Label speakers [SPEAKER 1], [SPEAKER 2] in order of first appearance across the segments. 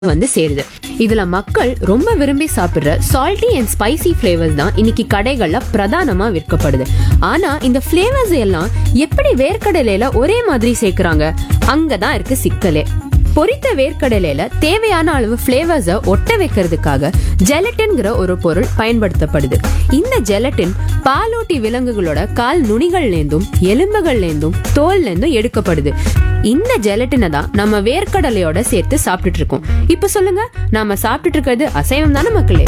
[SPEAKER 1] வந்து சேருது இதுல மக்கள் ரொம்ப விரும்பி சாப்பிடுற சால்ட்டி அண்ட் ஸ்பைசி ஃபிளேவர்ஸ் தான் இன்னைக்கு கடைகள்ல பிரதானமா விற்கப்படுது ஆனா இந்த ஃபிளேவர்ஸ் எல்லாம் எப்படி வேர்க்கடலையில ஒரே மாதிரி சேர்க்கறாங்க அங்கதான் இருக்கு சிக்கலே பொரித்த வேர்க்கடலையில தேவையான அளவு ஃபிளேவர்ஸை ஒட்ட வைக்கிறதுக்காக ஜெலட்டின்ங்கிற ஒரு பொருள் பயன்படுத்தப்படுது இந்த ஜெலட்டின் பாலூட்டி விலங்குகளோட கால் நுனிகள்லேருந்தும் எலும்புகள்லேருந்தும் தோல்லேருந்தும் எடுக்கப்படுது இந்த ஜெலட்டினை தான் நம்ம வேர்க்கடலையோட சேர்த்து சாப்பிட்டுட்டு இருக்கோம் இப்ப சொல்லுங்க நாம சாப்பிட்டுட்டு இருக்கிறது அசைவம் தானே மக்களே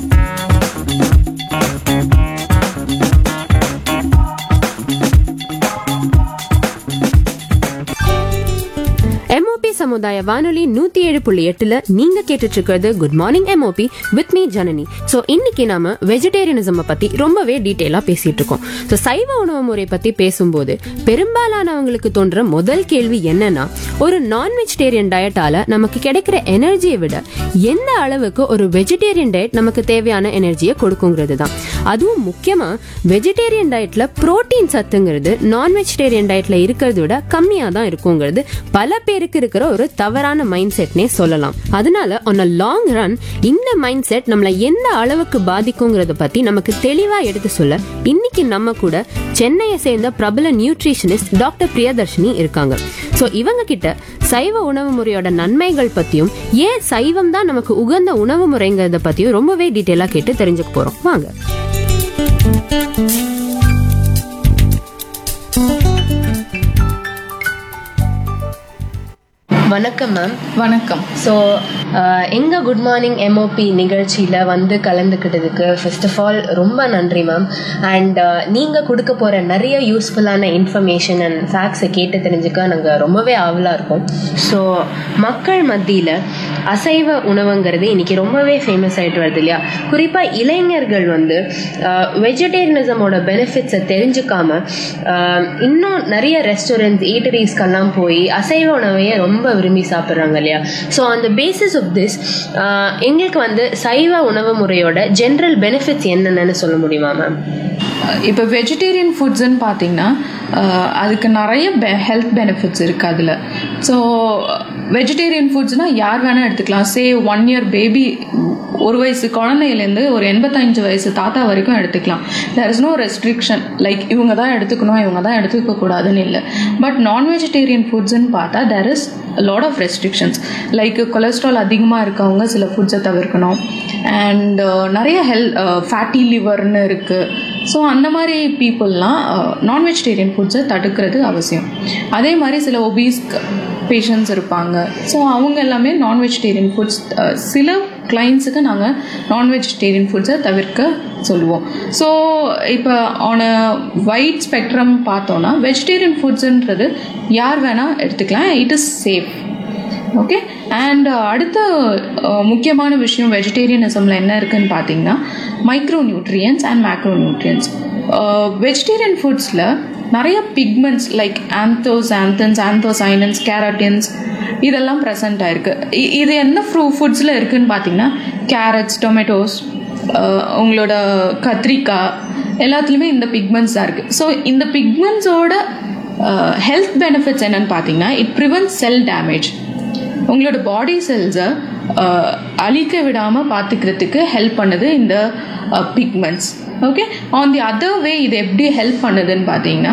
[SPEAKER 1] எம்ஓபி சமுதாய வானொலி நூத்தி ஏழு புள்ளி எட்டுல நீங்க கேட்டுட்டு இருக்கிறது good morning MOP with me Janani so இன்னைக்கு நாம வெஜிடேரியனிசம் பத்தி ரொம்பவே டீட்டெயிலா பேசிட்டு இருக்கோம் சோ சைவ உணவு முறை பத்தி பேசும்போது பெரும்பாலானவங்களுக்கு தோன்ற முதல் கேள்வி என்னன்னா ஒரு நான் வெஜிடேரியன் டயட்டால நமக்கு கிடைக்கிற எனர்ஜியை விட எந்த அளவுக்கு ஒரு வெஜிடேரியன் டயட் நமக்கு தேவையான எனர்ஜியை கொடுக்குங்கிறது தான் அதுவும் முக்கியமா வெஜிடேரியன் டயட்ல புரோட்டீன் சத்துங்கிறது நான் வெஜிடேரியன் டயட்ல இருக்கிறத விட கம்மியா தான் இருக்குங்கிறது பல பேருக்கு இருக்கிற ஒரு தவறான மைண்ட் செட்னே சொல்லலாம் அதனால on a லாங் ரன் இந்த மைண்ட் செட் நம்மள எந்த அளவுக்கு பாதிக்குங்கிறத பத்தி நமக்கு தெளிவா எடுத்து சொல்ல இன்னைக்கு நம்ம கூட சென்னையை சேர்ந்த பிரபல நியூட்ரிஷனிஸ்ட் டாக்டர் பிரியதர்ஷினி இருக்காங்க சோ இவங்க கிட்ட சைவ உணவு முறையோட நன்மைகள் பத்தியும் ஏன் சைவம் தான் நமக்கு உகந்த உணவு முறைங்கிறத பத்தியும் ரொம்பவே டீட்டெயிலா கேட்டு தெரிஞ்சுக்க போறோம் வாங்க வணக்கம் மேம்
[SPEAKER 2] வணக்கம்
[SPEAKER 1] ஸோ எங்கள் குட் மார்னிங் எம்ஓபி நிகழ்ச்சியில் வந்து கலந்துக்கிட்டதுக்கு ஃபர்ஸ்ட் ஆஃப் ஆல் ரொம்ப நன்றி மேம் அண்ட் நீங்கள் கொடுக்க போகிற நிறைய யூஸ்ஃபுல்லான இன்ஃபர்மேஷன் அண்ட் ஃபேக்ட்ஸை கேட்டு தெரிஞ்சுக்க நாங்கள் ரொம்பவே ஆவலாக இருக்கோம் ஸோ மக்கள் மத்தியில் அசைவ உணவுங்கிறது இன்னைக்கு ரொம்பவே ஃபேமஸ் ஆகிட்டு வருது இல்லையா குறிப்பாக இளைஞர்கள் வந்து வெஜிடேரியனிசமோட பெனிஃபிட்ஸை தெரிஞ்சுக்காம ஆஹ், இன்னும் நிறைய ரெஸ்டாரண்ட்ஸ் ஈட்டரிஸ்க்கெல்லாம் போய் அசைவ உணவையே ரொம்ப விரும்பி சாப்பிட்றாங்க இல்லையா ஸோ அந்த பேசிஸ் ஆஃப் திஸ் எங்களுக்கு வந்து சைவ உணவு முறையோட ஜென்ரல் பெனிஃபிட்ஸ் என்னென்னு சொல்ல முடியுமா மேம்
[SPEAKER 2] இப்போ வெஜிடேரியன் ஃபுட்ஸ்ன்னு பார்த்தீங்கன்னா அஹ், அதுக்கு நிறைய பெ ஹெல்த் பெனிஃபிட்ஸ் இருக்குது அதில் ஸோ வெஜிடேரியன் ஃபுட்ஸ்னால் யார் வேணால் எடுத்துக்கலாம் சே ஒன் இயர் பேபி ஒரு வயசு குழந்தையிலேருந்து ஒரு எண்பத்தஞ்சு வயசு தாத்தா வரைக்கும் எடுத்துக்கலாம் there is no restriction like இவங்க தான் எடுத்துக்கணும் இவங்க தான் எடுத்துக்க கூடாதுன்னு இல்லை பட் நான் வெஜிடேரியன் ஃபுட்ஸ்ன்னு பார்த்தா there is lot of restrictions like cholesterol அதிகமாக இருக்கவங்க சில ஃபுட்ஸை தவிர்க்கணும் அண்ட் நிறைய ஹெல் ஃபேட்டி லிவர்னு இருக்குது ஸோ அந்த மாதிரி பீப்புளெலாம் நான் வெஜிடேரியன் ஃபுட்ஸை தடுக்கிறது அவசியம் அதே மாதிரி சில ஒபீஸ் பேஷண்ட்ஸ் இருப்பாங்க ஸோ அவங்க எல்லாமே நான் வெஜிடேரியன் ஃபுட்ஸ் சில கிளைண்ட்ஸுக்கு நாங்கள் நான் வெஜிடேரியன் ஃபுட்ஸை தவிர்க்க சொல்லுவோம் ஸோ இப்போ ஆன் அ வைட் ஸ்பெக்ட்ரம் பார்த்தோன்னா வெஜிடேரியன் ஃபுட்ஸுன்றது யார் வேணால் எடுத்துக்கலாம் it is safe okay and அடுத்த அஹ், முக்கியமான விஷயம் வெஜிடேரியனிசமில் என்ன இருக்குன்னு பார்த்தீங்கன்னா micro nutrients and macro nutrients vegetarian ஃபுட்ஸில் நிறைய பிக்மெண்ட்ஸ் லைக் ஆந்தோஸ் ஆந்தன்ஸ் ஆந்தோசைனன்ஸ் கேரட்டின்ஸ் இதெல்லாம் ப்ரெசண்ட் ஆயிருக்கு இ- இது என்ன ஃப்ரூ ஃபுட்ஸில் இருக்குன்னு பார்த்தீங்கன்னா கேரட்ஸ் டொமேட்டோஸ் உங்களோட கத்திரிக்காய் எல்லாத்துலேயுமே இந்த பிக்மெண்ட்ஸ் தான் இருக்குது ஸோ இந்த பிக்மெண்ட்ஸோட ஹெல்த் பெனிஃபிட்ஸ் என்னன்னு பார்த்தீங்கன்னா இட் ப்ரிவென்ட் செல் டேமேஜ் உங்களோட பாடி செல்ஸை அழிக்க விடாமல் பார்த்துக்கிறதுக்கு ஹெல்ப் பண்ணுது இந்த pigments okay on the other way இது எப்படி ஹெல்ப் பண்ணுதுன்னு பார்த்தீங்கன்னா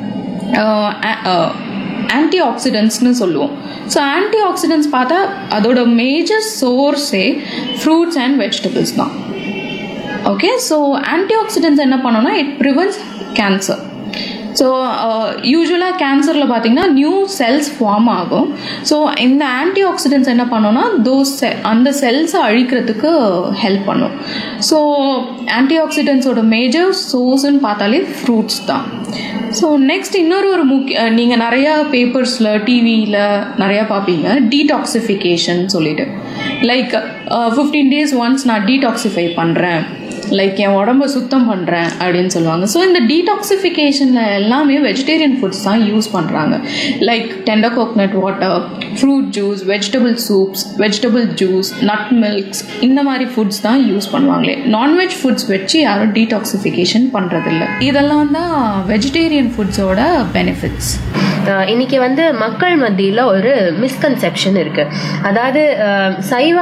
[SPEAKER 2] ஆன்டி ஆக்சிடென்ட்ஸ்னு சொல்லுவோம் ஸோ ஆன்டி ஆக்சிடென்ட்ஸ் பார்த்தா அதோட மேஜர் சோர்ஸே ஃப்ரூட்ஸ் அண்ட் வெஜிடபிள்ஸ் தான் ஓகே ஸோ ஆன்டி ஆக்சிடென்ட்ஸ் என்ன பண்ணோம்னா இட் ப்ரிவென்ட்ஸ் கேன்சர் ஸோ யூஸ்வலாக கேன்சரில் பார்த்தீங்கன்னா நியூ செல்ஸ் ஃபார்ம் ஆகும் ஸோ இந்த ஆன்டி ஆக்சிடென்ட்ஸ் என்ன பண்ணோம்னா தோஸ் அந்த செல்ஸை அழிக்கிறதுக்கு ஹெல்ப் பண்ணும் ஸோ ஆன்டி ஆக்சிடென்ட்ஸோட மேஜர் சோர்ஸ்ன்னு பார்த்தாலே ஃப்ரூட்ஸ் தான் ஸோ நெக்ஸ்ட் இன்னொரு ஒரு முக்கிய நீங்கள் நிறையா பேப்பர்ஸில் டிவியில் நிறையா பார்ப்பீங்க டீடாக்சிஃபிகேஷன் சொல்லிட்டு லைக் ஃபிஃப்டீன் டேஸ் ஒன்ஸ் நான் டீடாக்சிஃபை பண்ணுறேன் லைக் என் உடம்ப சுத்தம் பண்ணுறேன் அப்படின்னு சொல்லுவாங்க ஸோ இந்த டீடாக்சிஃபிகேஷனில் எல்லாமே வெஜிடேரியன் ஃபுட்ஸ் தான் யூஸ் பண்ணுறாங்க like tender coconut water fruit juice vegetable soups vegetable juice nut milks இந்த மாதிரி ஃபுட்ஸ் தான் யூஸ் பண்ணுவாங்களே நான்வெஜ் ஃபுட்ஸ் வச்சு யாரும் டீடாக்சிஃபிகேஷன் பண்ணுறதில்ல இதெல்லாம் தான் வெஜிடேரியன் ஃபுட்ஸோட பெனிஃபிட்ஸ்
[SPEAKER 1] அஹ் இன்னைக்கு வந்து மக்கள் மத்தியில ஒரு மிஸ்கன்செப்ஷன் இருக்கு அதாவது அஹ் சைவ